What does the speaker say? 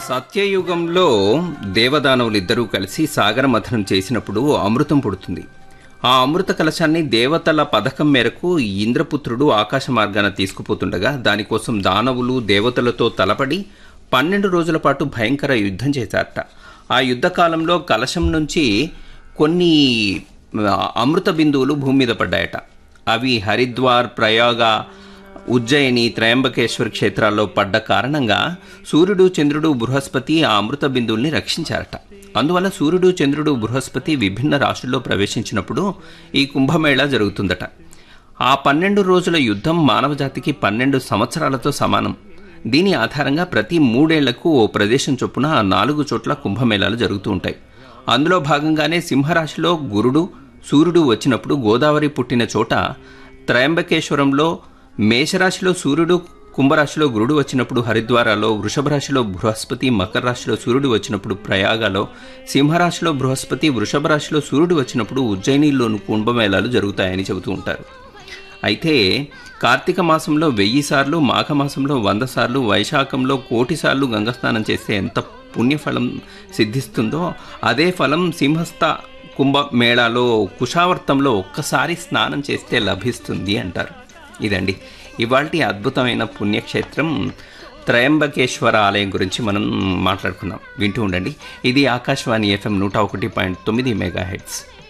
సత్యయుగంలో దేవదానవులిద్దరూ కలిసి సాగర మథనం చేసినప్పుడు అమృతం పుడుతుంది ఆ అమృత కలశాన్ని దేవతల పథకం మేరకు ఇంద్రపుత్రుడు ఆకాశ మార్గాన తీసుకుపోతుండగా దానికోసం దానవులు దేవతలతో తలపడి పన్నెండు రోజుల పాటు భయంకర యుద్ధం చేశారట ఆ యుద్ధ కాలంలో కలశం నుంచి కొన్ని ఆ, అమృత బిందువులు భూమి మీద పడ్డాయట అవి హరిద్వార్ ప్రయాగ ఉజ్జయిని త్రయంబకేశ్వర్ క్షేత్రాల్లో పడ్డ కారణంగా సూర్యుడు చంద్రుడు బృహస్పతి ఆ అమృత బిందువుల్ని రక్షించారట అందువల్ల సూర్యుడు చంద్రుడు బృహస్పతి విభిన్న రాశుల్లో ప్రవేశించినప్పుడు ఈ కుంభమేళా జరుగుతుందట ఆ పన్నెండు రోజుల యుద్ధం మానవజాతికి పన్నెండు సంవత్సరాలతో సమానం దీని ఆధారంగా ప్రతి మూడేళ్లకు ఓ ప్రదేశం చొప్పున ఆ నాలుగు చోట్ల కుంభమేళాలు జరుగుతూ ఉంటాయి అందులో భాగంగానే సింహరాశిలో గురుడు సూర్యుడు వచ్చినప్పుడు గోదావరి పుట్టిన చోట త్రయంబకేశ్వరంలో మేషరాశిలో సూర్యుడు కుంభరాశిలో గురుడు వచ్చినప్పుడు హరిద్వారాలో వృషభ రాశిలో బృహస్పతి మకర రాశిలో సూర్యుడు వచ్చినప్పుడు ప్రయాగలో సింహరాశిలో బృహస్పతి వృషభ రాశిలో సూర్యుడు వచ్చినప్పుడు ఉజ్జయినిలోను కుంభమేళాలు జరుగుతాయని చెబుతూ ఉంటారు అయితే కార్తీక మాసంలో వెయ్యి సార్లు మాఘమాసంలో వంద సార్లు వైశాఖంలో కోటి సార్లు గంగస్నానం చేస్తే ఎంత పుణ్యఫలం సిద్ధిస్తుందో అదే ఫలం సింహస్థ కుంభమేళాలో కుషావర్తంలో ఒక్కసారి స్నానం చేస్తే లభిస్తుంది అంటారు ఇదండి ఇవాల్టి అద్భుతమైన పుణ్యక్షేత్రం త్రయంబకేశ్వర ఆలయం గురించి మనం మాట్లాడుకుందాం వింటూ ఉండండి ఇది ఆకాశవాణి ఎఫ్ఎం నూట ఒకటి పాయింట్ తొమ్మిది మెగా హెడ్స్